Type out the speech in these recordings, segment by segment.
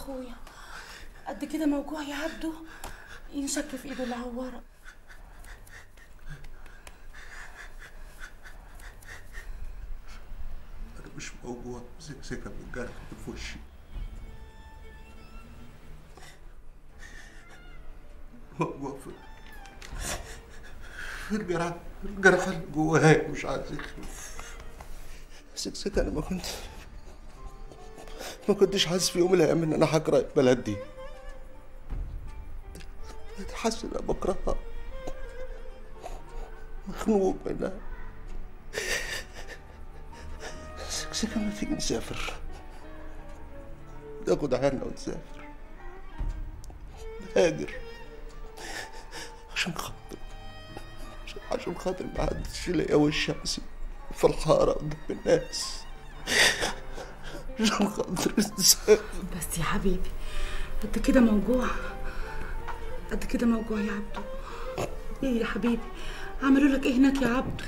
اخويا قد كده موجوع يا عبده ينشك في ايده العواره انا مش موجوع سكسكه من الجرح اللي في وشي موجوع في في الجرح الجرح اللي جوايا مش عايز يخف سكسكه انا ما كنت ما كنتش حاسس في يوم من الايام ان انا هكره البلد دي بقيت حاسس ان انا بكرهها مخنوق منها سكسكة ما تيجي نسافر ناخد عنا ونسافر نهاجر عشان خاطر عشان- عشان خاطر ما حدش يلاقي وش شمسي في الحارة قدام الناس عشان خاطر نسافر بس يا حبيبي قد كده موجوع قد كده موجوع يا عبده ايه يا حبيبي عملوا لك ايه هناك يا عبده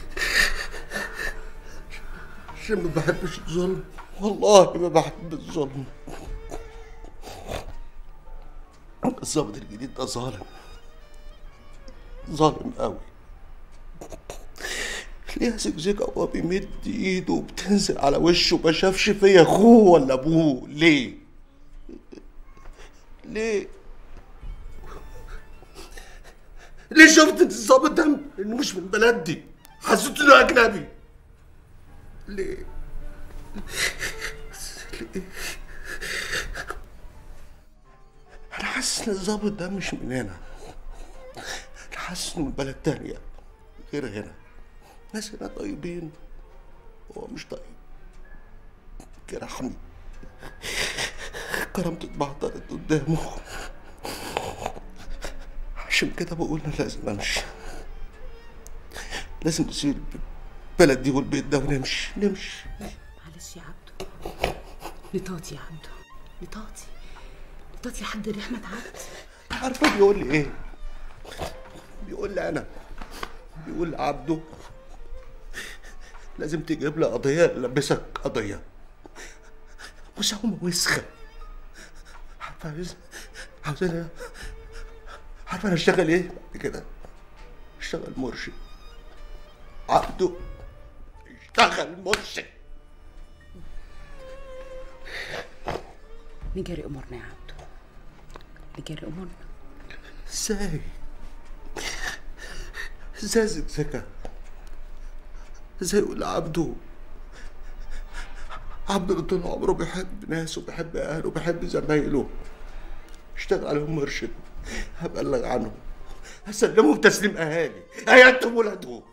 عشان ما بحبش الظلم والله ما بحب الظلم الظابط الجديد ده ظالم ظالم قوي ليه زكزكة وهو بيمد ايده وبتنزل على وشه ما شافش فيا اخوه ولا ابوه ليه ليه ليه شفت الظابط ده انه مش من بلدي حسيت انه اجنبي ليه ليه انا حاسس ان الظابط ده مش من هنا انا حاسس انه من بلد تانية غير هنا ناس هنا طيبين هو مش طيب جرحني كرامتي اتبعترت قدامه عشان كده بقول انا لازم امشي لازم نسيب البلد دي والبيت ده ونمشي نمشي معلش يا عبده نطاطي يا عبده نطاطي نطاطي لحد الريح ما تعدي عارفه بيقول لي ايه بيقول لي انا بيقول لعبده لازم تجيب لي قضيه لبسك قضيه مساومه وسخه عارفه عاوز عاوز انا عارفه انا اشتغل ايه بعد كده اشتغل مرشد عبده اشتغل مرشد نجري امورنا يا عبده نجري امورنا ازاي ازاي زكزكة ازاي يقول عبده عبده اللي طول عمره بيحب ناسه وبيحب اهله وبيحب زمايله اشتغل عليهم مرشد هبلغ عنهم هسلمهم تسليم اهالي هيتم ولادهم